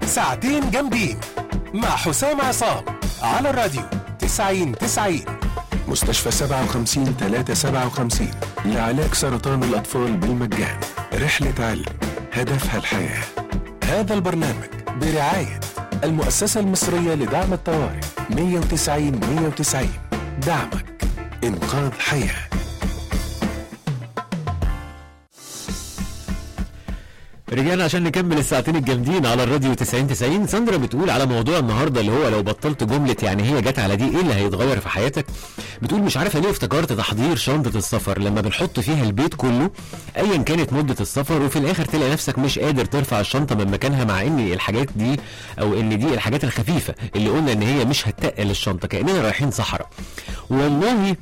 ساعتين جامدين مع حسام عصام على الراديو 90 90 مستشفى 57 357 لعلاج سرطان الأطفال بالمجان رحلة علم هدفها الحياة هذا البرنامج برعاية المؤسسة المصرية لدعم الطوارئ 190 190 دعمك إنقاذ حياه رجعنا عشان نكمل الساعتين الجامدين على الراديو 90 90 ساندرا بتقول على موضوع النهارده اللي هو لو بطلت جمله يعني هي جت على دي ايه اللي هيتغير في حياتك بتقول مش عارفه ليه افتكرت تحضير شنطه السفر لما بنحط فيها البيت كله ايا كانت مده السفر وفي الاخر تلاقي نفسك مش قادر ترفع الشنطه من مكانها مع ان الحاجات دي او ان دي الحاجات الخفيفه اللي قلنا ان هي مش هتقل الشنطه كاننا رايحين صحراء والله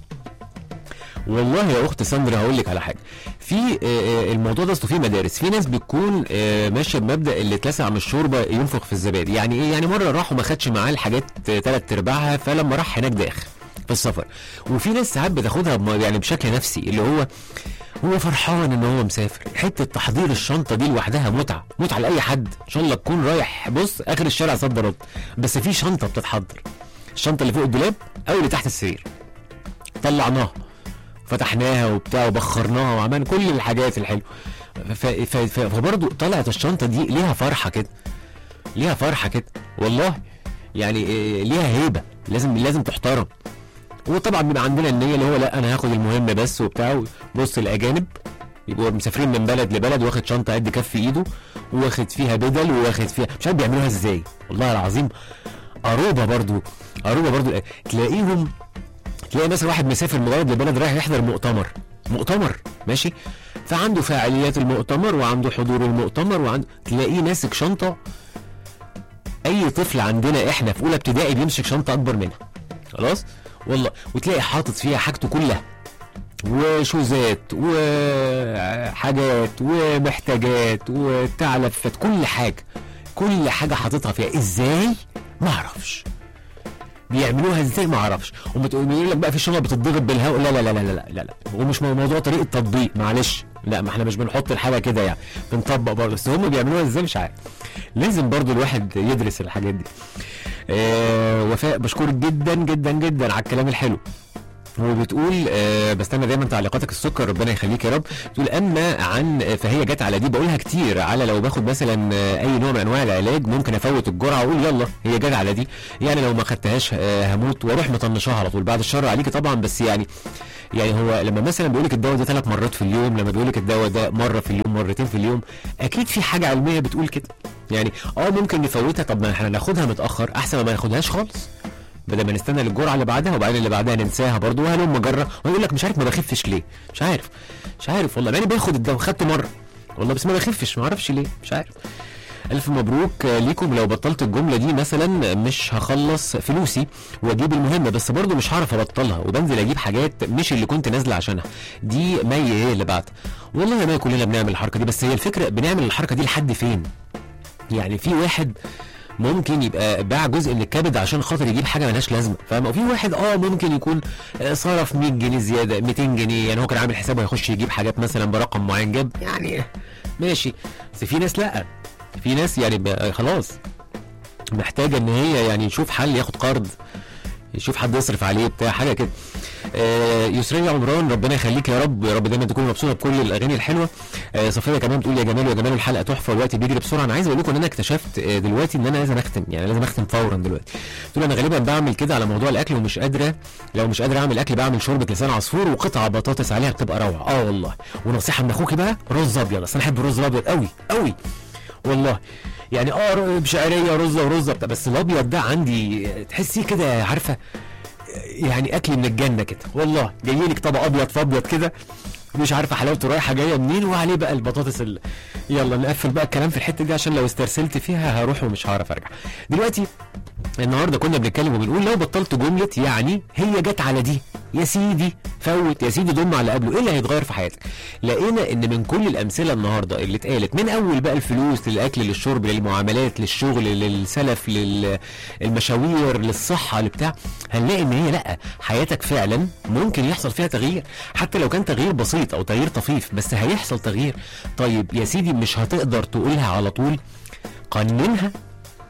والله يا اخت ساندرا هقول لك على حاجه في آه، آه، الموضوع ده اصله في مدارس في ناس بتكون آه، ماشيه بمبدا اللي اتلسع من الشوربه ينفخ في الزبادي يعني ايه يعني مره راح وما خدش معاه الحاجات ثلاث ارباعها فلما راح هناك داخ في السفر وفي ناس ساعات بتاخدها بم- يعني بشكل نفسي اللي هو هو فرحان ان هو مسافر حته تحضير الشنطه دي لوحدها متعه متعه لاي حد ان شاء الله تكون رايح بص اخر الشارع صد رد بس في شنطه بتتحضر الشنطه اللي فوق الدولاب او اللي تحت السرير طلعناها فتحناها وبتاع وبخرناها وعملنا كل الحاجات الحلوه ف- ف- ف- فبرضه طلعت الشنطه دي ليها فرحه كده ليها فرحه كده والله يعني إيه، ليها هيبه لازم لازم تحترم وطبعا بيبقى عندنا النيه اللي هو لا انا هاخد المهم بس وبتاع بص الاجانب يبقوا مسافرين من بلد لبلد واخد شنطه قد كف ايده واخد فيها بدل واخد فيها مش عارف بيعملوها ازاي والله العظيم قروبه برضو قروبه برضو تلاقيهم تلاقي مثلا واحد مسافر من بلد لبلد رايح يحضر مؤتمر مؤتمر ماشي فعنده فعاليات المؤتمر وعنده حضور المؤتمر وعنده تلاقيه ماسك شنطه اي طفل عندنا احنا في اولى ابتدائي بيمسك شنطه اكبر منها خلاص والله وتلاقي حاطط فيها حاجته كلها وشوزات وحاجات ومحتاجات وتعلفات كل حاجه كل حاجه حاططها فيها ازاي ما اعرفش بيعملوها ازاي ما اعرفش ويقول لك بقى في شنط بتتضغط بالهواء لا لا لا لا لا لا لا ومش موضوع طريقه تطبيق معلش لا ما احنا مش بنحط الحاجه كده يعني بنطبق برضه بس هم بيعملوها ازاي مش عارف لازم برضه الواحد يدرس الحاجات دي آه وفاء بشكرك جدا جدا جدا على الكلام الحلو وبتقول آه بستنى دايما تعليقاتك السكر ربنا يخليك يا رب تقول اما عن آه، فهي جت على دي بقولها كتير على لو باخد مثلا آه، اي نوع من انواع العلاج ممكن افوت الجرعه واقول يلا هي جت على دي يعني لو ما خدتهاش آه، هموت واروح مطنشاها على طول بعد الشر عليكي طبعا بس يعني يعني هو لما مثلا بيقول لك الدواء ده ثلاث مرات في اليوم لما بيقول لك الدواء ده مره في اليوم مرتين في اليوم اكيد في حاجه علميه بتقول كده يعني اه ممكن نفوتها طب ما احنا ناخدها متاخر احسن ما ما ناخدهاش خالص بدل ما نستنى للجرعه اللي بعدها وبعدين اللي بعدها ننساها برضه وهلم مجره ويقول لك مش عارف ما بخفش ليه مش عارف مش عارف والله مع اني باخد الدواء خدته مره والله بس ما بخفش ما اعرفش ليه مش عارف الف مبروك آه، ليكم لو بطلت الجمله دي مثلا مش هخلص فلوسي واجيب المهم بس برضه مش هعرف ابطلها وبنزل اجيب حاجات مش اللي كنت نازله عشانها دي مي هي اللي بعت والله ما كلنا بنعمل الحركه دي بس هي الفكره بنعمل الحركه دي لحد فين يعني في واحد ممكن يبقى باع جزء من الكبد عشان خاطر يجيب حاجه ملهاش لازمه فاهم وفي واحد اه ممكن يكون آه، صرف 100 جنيه زياده 200 جنيه يعني هو كان عامل حسابه هيخش يجيب حاجات مثلا برقم معين جاب يعني ماشي بس في ناس لا في ناس يعني بقى خلاص محتاجه ان هي يعني يشوف حل ياخد قرض يشوف حد يصرف عليه بتاع حاجه كده آه يسرية عمران ربنا يخليك يا رب يا رب دايما تكوني مبسوطه بكل الاغاني الحلوه آه صفيه كمان بتقول يا جمال يا جمال الحلقه تحفه والوقت بيجري بسرعه انا عايز اقول لكم ان انا اكتشفت آه دلوقتي ان انا لازم اختم يعني لازم اختم فورا دلوقتي تقول انا غالبا بعمل كده على موضوع الاكل ومش قادره لو مش قادره اعمل اكل بعمل شوربه لسان عصفور وقطعه بطاطس عليها بتبقى روعه اه والله ونصيحه من اخوكي بقى رز ابيض اصل انا احب الرز الابيض قوي قوي والله يعني اه ر- بشعريه رزه ورزه بتاع بس الابيض ده عندي آه، تحسيه كده عارفه يعني اكل من الجنه كده والله جاي لك طبق ابيض في ابيض كده مش عارفه حلاوته رايحه جايه منين وعليه بقى البطاطس ال... يلا نقفل بقى الكلام في الحته دي عشان لو استرسلت فيها هروح ومش هعرف ارجع دلوقتي النهارده كنا بنتكلم وبنقول لو بطلت جمله يعني هي جت على دي يا سيدي فوت يا سيدي ضم على قبله ايه اللي هيتغير في حياتك لقينا ان من كل الامثله النهارده اللي اتقالت من اول بقى الفلوس للاكل للشرب للمعاملات للشغل للسلف للمشاوير للصحه لبتاع هنلاقي ان هي لا حياتك فعلا ممكن يحصل فيها تغيير حتى لو كان تغيير بسيط او تغيير طفيف بس هيحصل تغيير طيب يا سيدي مش هتقدر تقولها على طول قننها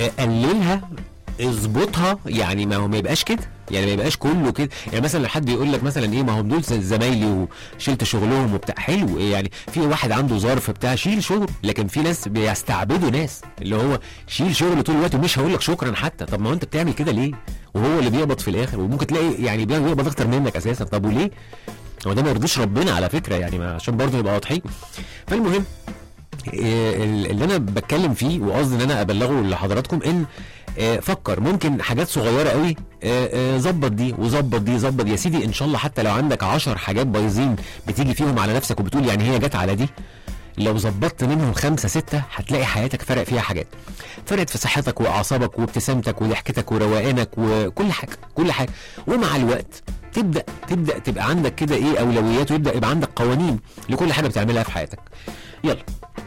آه، قللها اظبطها يعني ما هو ما يبقاش كده يعني ما يبقاش كله كده يعني مثلا لو حد يقول لك مثلا ايه ما هم دول زمايلي وشلت شغلهم وبتاع حلو إيه يعني في واحد عنده ظرف بتاع شيل شغل لكن في ناس بيستعبدوا ناس اللي هو شيل شغل طول الوقت ومش هقول لك شكرا حتى طب ما هو انت بتعمل كده ليه وهو اللي بيقبض في الاخر وممكن تلاقي يعني بيقبض اكتر منك اساسا طب وليه هو ده ما يرضيش ربنا على فكره يعني ما عشان برضه نبقى واضحين فالمهم إيه اللي انا بتكلم فيه وقصدي ان انا ابلغه لحضراتكم ان آه، فكر ممكن حاجات صغيره قوي آه، آه، ظبط دي وظبط دي ظبط يا سيدي ان شاء الله حتى لو عندك عشر حاجات بايظين بتيجي فيهم على نفسك وبتقول يعني هي جت على دي لو ظبطت منهم خمسة ستة هتلاقي حياتك فرق فيها حاجات فرقت في صحتك وأعصابك وابتسامتك وضحكتك وروقانك وكل حاجة كل حاجة ومع الوقت تبدأ تبدأ تبقى عندك كده إيه أولويات ويبدأ يبقى عندك قوانين لكل حاجة بتعملها في حياتك يلا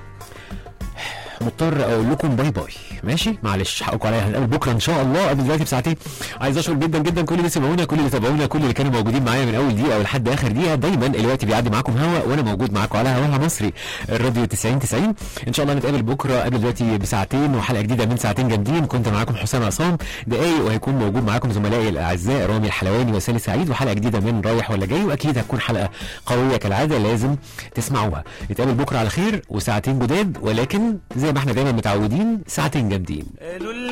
مضطر اقول لكم باي باي ماشي معلش حقكم عليا هنقابل بكره ان شاء الله قبل دلوقتي بساعتين عايز اشكر جدا جدا كل اللي سمعونا كل اللي تابعونا كل اللي كانوا موجودين معايا من اول دقيقه ولحد اخر دقيقه دايما الوقت بيعدي معاكم هوا وانا موجود معاكم على هواها مصري الراديو 90 90 ان شاء الله نتقابل بكره قبل دلوقتي بساعتين وحلقه جديده من ساعتين جامدين كنت معاكم حسام عصام دقايق وهيكون موجود معاكم زملائي الاعزاء رامي الحلواني وسالي سعيد وحلقه جديده من رايح ولا جاي واكيد هتكون حلقه قويه كالعاده لازم تسمعوها نتقابل بكره على خير وساعتين جداد ولكن زي ما احنا دايما متعودين ساعتين جامدين قالوا